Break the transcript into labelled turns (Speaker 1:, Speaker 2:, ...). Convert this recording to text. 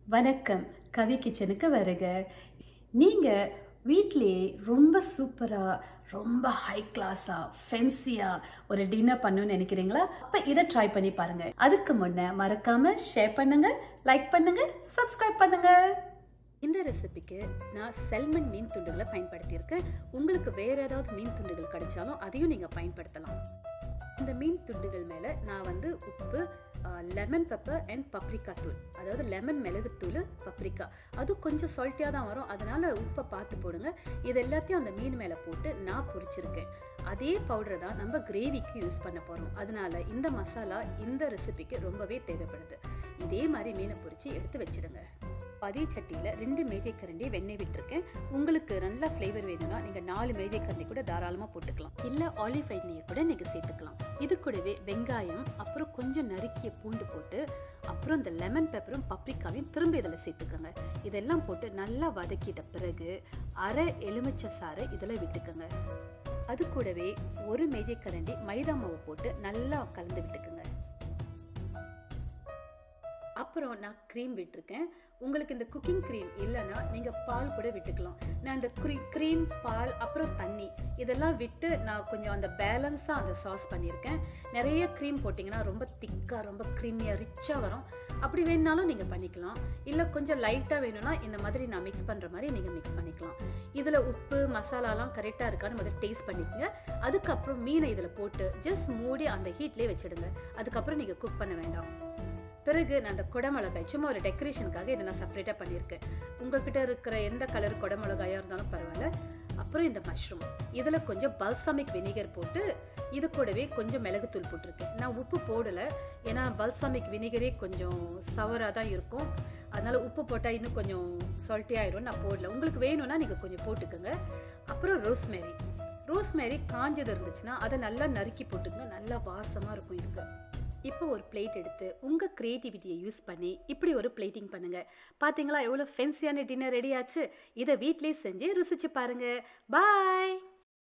Speaker 1: வணக்கம் கவி கிச்சனுக்கு வருக நீங்கள் வீட்டிலேயே ரொம்ப சூப்பராக ரொம்ப ஹை கிளாஸாக ஃபென்சியாக ஒரு டின்னர் பண்ணணும்னு நினைக்கிறீங்களா அப்போ இதை ட்ரை பண்ணி பாருங்கள் அதுக்கு முன்னே மறக்காமல் ஷேர் பண்ணுங்கள் லைக் பண்ணுங்கள் சப்ஸ்கிரைப் பண்ணுங்கள் இந்த ரெசிபிக்கு நான் செல்மன் மீன் துண்டுகளை பயன்படுத்தியிருக்கேன் உங்களுக்கு வேறு ஏதாவது மீன் துண்டுகள் கிடைச்சாலும் அதையும் நீங்கள் பயன்படுத்தலாம் இந்த மீன் துண்டுகள் மேலே நான் வந்து உப்பு லெமன் பெப்பர் அண்ட் பப்ரிக்கா தூள் அதாவது லெமன் மிளகுத்தூள் பப்ரிக்கா அது கொஞ்சம் சால்ட்டியாக தான் வரும் அதனால் உப்பை பார்த்து போடுங்க இது எல்லாத்தையும் அந்த மீன் மேலே போட்டு நான் பொரிச்சிருக்கேன் அதே பவுடரை தான் நம்ம கிரேவிக்கு யூஸ் பண்ண போகிறோம் அதனால இந்த மசாலா இந்த ரெசிபிக்கு ரொம்பவே தேவைப்படுது இதே மாதிரி மீனை பொரிச்சு எடுத்து வச்சிடுங்க அதே சட்டியில் ரெண்டு மேஜை கரண்டி வெண்ணெய் விட்டுருக்கேன் உங்களுக்கு நல்ல ஃப்ளேவர் வேணும்னா நீங்கள் நாலு மேஜை கரண்டி கூட தாராளமாக போட்டுக்கலாம் இல்லை ஆலிவ் எண்ணெயை கூட நீங்கள் சேர்த்துக்கலாம் இது கூடவே வெங்காயம் அப்புறம் கொஞ்சம் நறுக்கிய பூண்டு போட்டு அப்புறம் இந்த லெமன் பெப்பரும் பப்ரிக்காவையும் திரும்ப இதில் சேர்த்துக்கோங்க இதெல்லாம் போட்டு நல்லா வதக்கிட்ட பிறகு அரை எலுமிச்சை சாறு இதில் விட்டுக்கோங்க அது கூடவே ஒரு மேஜை கரண்டி மைதா மாவு போட்டு நல்லா கலந்து விட்டுக்குங்க அப்புறம் நான் க்ரீம் விட்டுருக்கேன் உங்களுக்கு இந்த குக்கிங் க்ரீம் இல்லைன்னா நீங்கள் பால் கூட விட்டுக்கலாம் நான் இந்த க்ரீ க்ரீம் பால் அப்புறம் தண்ணி இதெல்லாம் விட்டு நான் கொஞ்சம் அந்த பேலன்ஸாக அந்த சாஸ் பண்ணியிருக்கேன் நிறைய க்ரீம் போட்டிங்கன்னா ரொம்ப திக்காக ரொம்ப க்ரீமியாக ரிச்சாக வரும் அப்படி வேணுனாலும் நீங்கள் பண்ணிக்கலாம் இல்லை கொஞ்சம் லைட்டாக வேணும்னா இந்த மாதிரி நான் மிக்ஸ் பண்ணுற மாதிரி நீங்கள் மிக்ஸ் பண்ணிக்கலாம் இதில் உப்பு மசாலாலாம் கரெக்டாக இருக்கான்னு முதல்ல டேஸ்ட் பண்ணிக்கோங்க அதுக்கப்புறம் மீனை இதில் போட்டு ஜஸ்ட் மூடி அந்த ஹீட்லேயே வச்சுடுங்க அதுக்கப்புறம் நீங்கள் குக் பண்ண வேண்டாம் பிறகு நான் அந்த குடமிளகாய் சும்மா ஒரு டெக்கரேஷனுக்காக இதை நான் செப்பரேட்டாக பண்ணியிருக்கேன் உங்ககிட்ட இருக்கிற எந்த கலர் குடமிளகாயாக இருந்தாலும் பரவாயில்ல அப்புறம் இந்த மஷ்ரூம் இதில் கொஞ்சம் பல்சாமிக் வினிகர் போட்டு இது கூடவே கொஞ்சம் மிளகுத்தூள் போட்டிருக்கேன் நான் உப்பு போடலை ஏன்னா பல்சாமிக் வினிகரே கொஞ்சம் சவராக தான் இருக்கும் அதனால் உப்பு போட்டால் இன்னும் கொஞ்சம் சால்ட்டி ஆயிரும் நான் போடல உங்களுக்கு வேணும்னா நீங்கள் கொஞ்சம் போட்டுக்கோங்க அப்புறம் ரோஸ்மேரி ரோஸ்மேரி காஞ்சது இருந்துச்சுன்னா அதை நல்லா நறுக்கி போட்டுக்கங்க நல்லா வாசமாக இருக்கும் இதுக்கு இப்போ ஒரு பிளேட் எடுத்து உங்கள் க்ரியேட்டிவிட்டியை யூஸ் பண்ணி இப்படி ஒரு பிளேட்டிங் பண்ணுங்கள் பார்த்தீங்களா எவ்வளோ ஃபென்சியான டின்னர் ரெடி ஆச்சு இதை வீட்லேயே செஞ்சு ருசிச்சு பாருங்கள் பாய்